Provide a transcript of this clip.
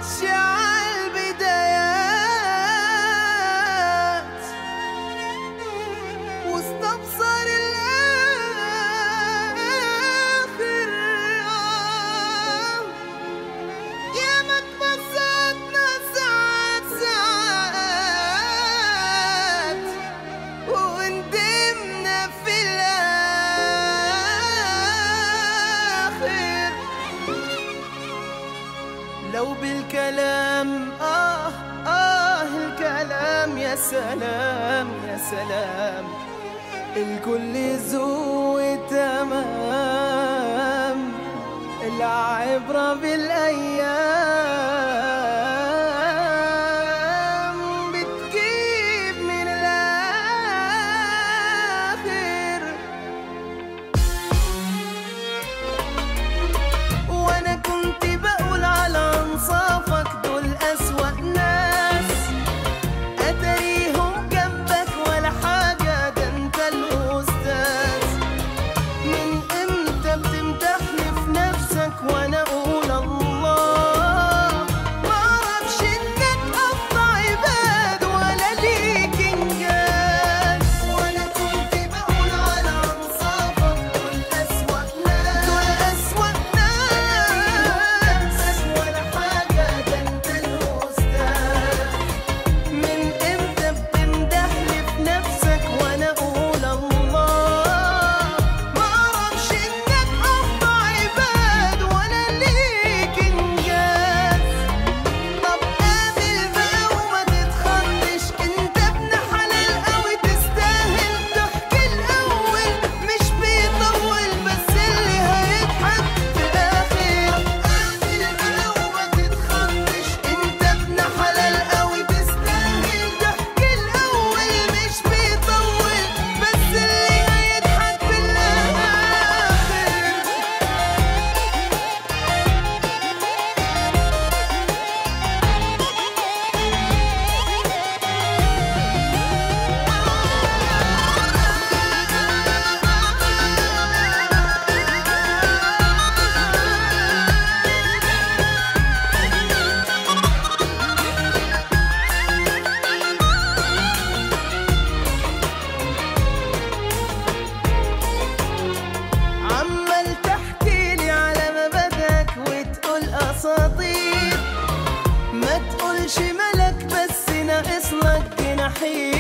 ماشي عالبدايات واستبصر الآخر آه يا ما اتبسطنا ساعات ساعات وندمنا في الآخر لو بالكلام آه آه الكلام يا سلام يا سلام الكل ذوق تمام العبرة بالأيام بتجيب من الآخر وانا كنت بقول على انصافك دول اسوأ ناس اتريهم جنبك ولا حاجة ده انت الاستاذ من امتى بتمدحني في نفسك وانا اقول الله ما اعرفش انك قطع عباد ولا ليك انجاز وانا كنت بقول على انصافك دول اسوأ ناس دول اسوأ ناس ولا حاجة ده انت الاستاذ من امتى بتمدحني في نفسك وانا اقول الله ما اعرفش انك قطع عباد ولا ليك انجاز طب قابل بقى وما تتخضش انت ابن حلال قوي تستاهل تحكي الاول مش بيطول بس اللي هيضحك في الاخر قابل بقى وما تتخضش انت ابن حلال قوي تستاهل تحكي الاول مش بيطول بس اللي هيضحك في الاخر عمال تحكي لي على مبادئك وتقول اساطير ما تقولش ملك بس ناقص لك جناحين